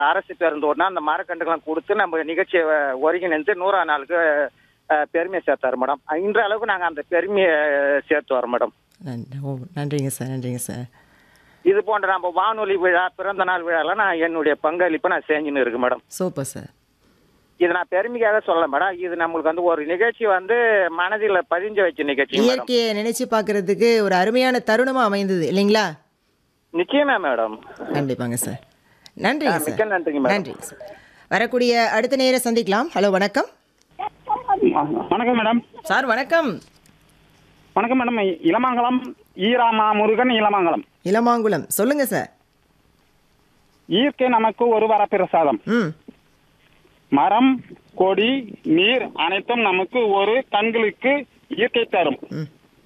அரசு பேருந்து ஓடினா அந்த மரக்கன்றுகள்லாம் கொடுத்து நம்ம நிகழ்ச்சியை அஹ், ஒருங்கிணைந்து நூறாம் நாளுக்கு அஹ், பெருமையை சேர்த்தாரு மேடம் இன்ற அளவுக்கு நாங்கள் அந்த பெருமையை சேர்த்து வரோம் மேடம் நன்றி ஓ நன்றிங்க சார் நன்றிங்க சார் இது போன்ற நம்ம வானொலி விழா பிறந்த நாள் விழாலாம் நான் என்னுடைய பங்களிப்பை நான் செஞ்சுன்னு இருக்கு மேடம் சூப்பர் சார் இது நான் பெருமைக்காக சொல்ல மேடம் இது நம்மளுக்கு வந்து ஒரு நிகழ்ச்சி வந்து மனதில் பதிஞ்ச வச்ச நிகழ்ச்சி மேடம் இயற்கையை நினைச்சு பார்க்கறதுக்கு ஒரு அருமையான தருணமா அமைந்தது இல்லைங்களா நிச்சயமா மேடம் கண்டிப்பாங்க சார் நன்றிங்க ஆ, மிக்க சார் நன்றிங்க மேடம். நன்றி சார் வரக்கூடிய அடுத்த நேரம் சந்திக்கலாம் ஹலோ வணக்கம் வணக்கம் மேடம் சார் வணக்கம் வணக்கம் மேடம் இளமங்கலம் ஈராமா முருகன் இளமங்கலம் இளமாங்குளம் சொல்லுங்க சார் இயற்கை நமக்கு ஒரு வரப்பிரசாதம் ம் மரம் கொடி நீர் அனைத்தும் நமக்கு ஒரு கண்களுக்கு இயற்கை தரும் ம்.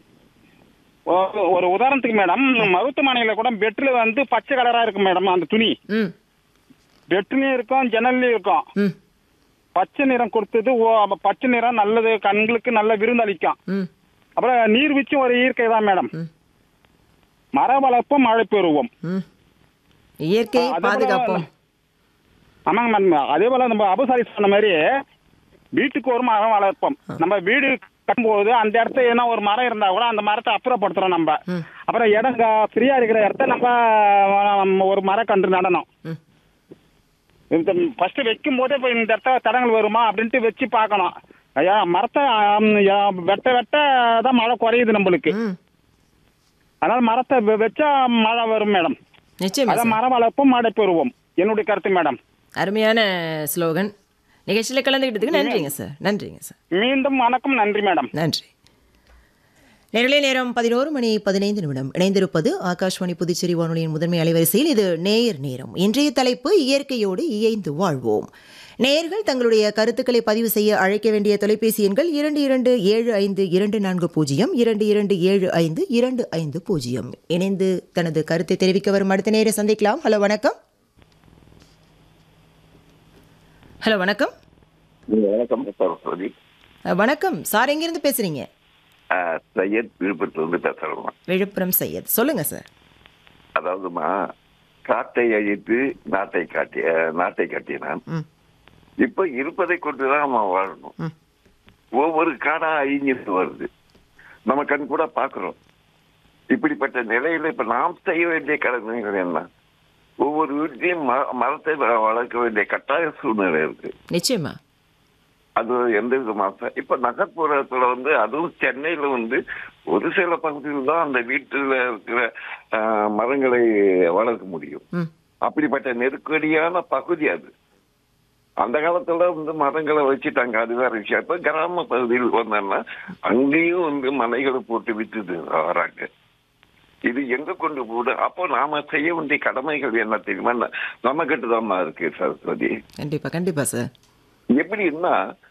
ஒரு- ஒரு உதாரணத்துக்கு மேடம் மருத்துவமனையில கூட பெட்ல வந்து பச்சை கலரா இருக்கும் மேடம் அந்த துணி ம் பெட்லயும் இருக்கும் ஜன்னல்லையும் இருக்கும் ம் பச்சை நிறம் கொடுத்தது ஓ- அப்ப பச்சை நிறம் நல்லது கண்களுக்கு நல்ல விருந்தளிக்கும் ம் அப்புறம் நீர் வீச்சும் ஒரு இயற்கை தான் மேடம் ம். மர வளர்ப்பும் மழை பெறுவோம் ம் இயற்கையை அதே போல பாதுகாப்போம் ஆமாங்க மேடம் அதே போல நம்ம அபசாரி சொன்ன மாதிரி வீட்டுக்கு ஒரு மரம் வளர்ப்போம் நம்ம வீடு கட்டும்போது அந்த இடத்த ஏன்னா ஒரு மரம் இருந்தா கூட அந்த மரத்தை அப்புறப்படுத்துறோம் நம்ம ம். அப்புறம் இடம் ஃப்ரீயா இருக்கிற இடத்த நம்ம நம்ம ஒரு மரக்கன்று நடணும் ம் இந்த ஃபர்ஸ்ட் வைக்கும் போதே இப்போ இந்த இடத்துல தடங்கள் வருமா அப்படின்ட்டு வச்சு பார்க்கணும் ஐயா மரத்தை ஆம், யா, வெட்ட வெட்ட தான் மழை குறையுது நம்மளுக்கு ம் அதனால மரத்தை வெ- வச்சா மழை வரும் மேடம் நிச்சயமா அதான் சார் மரம் வளர்ப்போம் மழை பெறுவோம் என்னுடைய கருத்து மேடம் அருமையான ஸ்லோகன் நிகழ்ச்சியில் கலந்துக்கிட்டதுக்கு நன்றிங்க சார் நன்றிங்க சார் மீண்டும் வணக்கம் நன்றி மேடம் நன்றி நேரலை நேரம் பதினோரு மணி பதினைந்து நிமிடம் இணைந்திருப்பது ஆகாஷ்வாணி புதுச்சேரி வானொலியின் முதன்மை அலைவரிசையில் இது நேயர் நேரம் இன்றைய தலைப்பு இயற்கையோடு இயைந்து வாழ்வோம் நேயர்கள் தங்களுடைய கருத்துக்களை பதிவு செய்ய அழைக்க வேண்டிய தொலைபேசி எண்கள் இரண்டு இரண்டு ஏழு ஐந்து இரண்டு நான்கு பூஜ்ஜியம் இரண்டு இரண்டு ஏழு ஐந்து இரண்டு ஐந்து பூஜ்ஜியம் இணைந்து தனது கருத்தை தெரிவிக்க வரும் அடுத்த நேர சந்திக்கலாம் ஹலோ வணக்கம் ஹலோ வணக்கம் வணக்கம் சரஸ்வதி அஹ், வணக்கம் சார் எங்கிருந்து பேசுறீங்க ஆஹ் சையத் விழுப்புரத்துலேருந்து பேசுகிறோம்மா விழுப்புரம் சையத் சொல்லுங்க சார் அதாவதுமா காட்டை அழித்து நாட்டை காட்டி ஆஹ் நாட்டை காட்டினான் ம் இப்போ இருப்பதை கொண்டு தான் நம்ம வாழணும் ம். ஒவ்வொரு காடா அழிஞ்சிட்டு வருது நம்ம கண் கூட பார்க்குறோம் இப்படிப்பட்ட நிலையில இப்ப நாம் செய்ய வேண்டிய கடமைகள் என்ன ஒவ்வொரு வீட்லயும் ம- மரத்தை வ- வளர்க்க வேண்டிய கட்டாய சூழ்நிலை இருக்கு நிச்சயமா அது எந்த விதமாக இப்ப நகர்ப்புறத்துல வந்து அதுவும் சென்னையில வந்து ஒரு சில பகுதியில் தான் அந்த வீட்டுல இருக்கிற ஆஹ், மரங்களை வளர்க்க முடியும் ம் அப்படிப்பட்ட நெருக்கடியான பகுதி அது அந்த காலத்துல வந்து மரங்களை வச்சுட்டாங்க அது வேற விஷயம் இப்ப கிராம பகுதியில் வந்தோம்னா அங்கேயும் வந்து மலைகளை போட்டு வித்துட்டு வராங்க இது எங்க கொண்டு போகுது அப்போ நாம செய்ய வேண்டிய கடமைகள் என்ன தெரியுமா நம்ம கிட்டதான் இருக்கு சரஸ்வதி கண்டிப்பா கண்டிப்பா சார் எப்படின்னா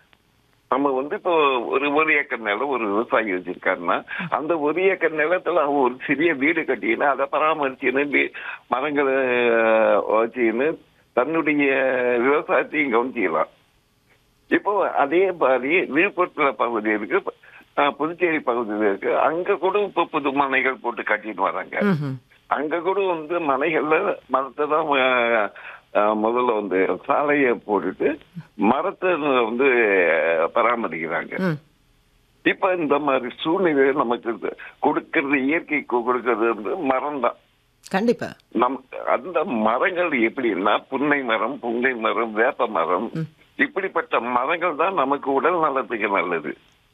நம்ம வந்து இப்போ ஒரு ஒரு ஏக்கர் நிலம் ஒரு விவசாயி வச்சிருக்காருன்னா அந்த ஒரு ஏக்கர் நிலத்துல அவன் ஒரு சிறிய வீடு கட்டின்னு அதை பராமரிச்சுன்னு வீ- மரங்களை வச்சுன்னு தன்னுடைய விவசாயத்தையும் கவனிச்சிக்கலாம் இப்போ அதே மாதிரி விழுப்புரத்துல பகுதி இருக்கு அஹ், புதுச்சேரி பகுதியில் இருக்கு அங்க கூட இப்போ புது மனைகள் போட்டு கட்டிட்டு வராங்க ம்ஹும். அங்க கூட வந்து மலைகள்ல மரத்தை தான் அஹ், அஹ், முதல்ல வந்து சாலையை போட்டுட்டு மரத்தை வந்து பராமரிக்கிறாங்க ம் இப்ப இந்த மாதிரி சூழ்நிலை நமக்கு இருக்கு. கொடுக்கறது இயற்கைக்கு கொடுக்கறது வந்து மரம் தான் கண்டிப்பா நம் அந்த மரங்கள் எப்படின்னா புன்னை மரம் புங்கை மரம் வேப்ப மரம் இப்படிப்பட்ட மரங்கள் தான் நமக்கு உடல் நலத்துக்கு நல்லது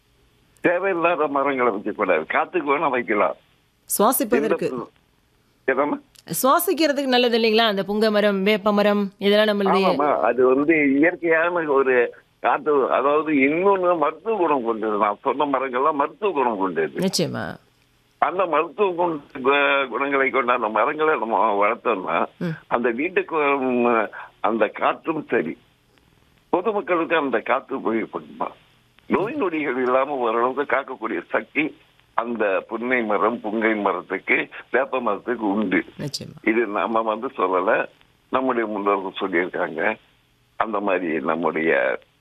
தேவையில்லாத மரங்களை வைக்கக்கூடாது காத்துக்கு வேணா வைக்கலாம் சுவாசிப்பதற்கு எந்த- என்னம்மா? சுவாசிக்கிறதுக்கு நல்லது இல்லைங்களா அந்த புங்க மரம் வேப்ப மரம் இதெல்லாம் நம்மளுடைய ஆமாமா அது வந்து இயற்கையான ஒரு காத்து அதாவது இன்னொன்னு மருத்துவ குணம் கொண்டது நான் சொன்ன மரங்கள்லாம் மருத்துவ குணம் கொண்டது நிச்சயமா அந்த மருத்துவ குண- கு- குணங்களை கொண்ட அந்த மரங்களை நம்ம வளர்த்தோம்னா அந்த வீட்டுக்கு வரும் அந்த காற்றும் சரி பொதுமக்களுக்கு அந்த காற்று உபயோகப்படுமா நோய் நொடிகள் இல்லாம ஓரளவுக்கு காக்கக்கூடிய சக்தி அந்த புன்னை மரம் புங்கை மரத்துக்கு வேப்ப மரத்துக்கு உண்டு நிச்சயமா இது நம்ம வந்து சொல்லல நம்முடைய முன்னோர்கள் சொல்லியிருக்காங்க அந்த மாதிரி நம்முடைய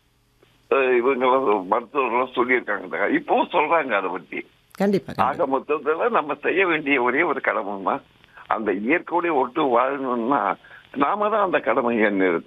அஹ், இவங்களும் மருத்துவர்களும் சொல்லியிருக்காங்க இப்பவும் சொல்றாங்க அதை பத்தி கண்டிப்பா கண்டிப்பா. ஆக மொத்தத்துல நம்ம செய்ய வேண்டிய ஒரே ஒரு கடமைமா அந்த இயற்கையோட ஒட்டு வாழணும்னா நாம தான் அந்த கடமையை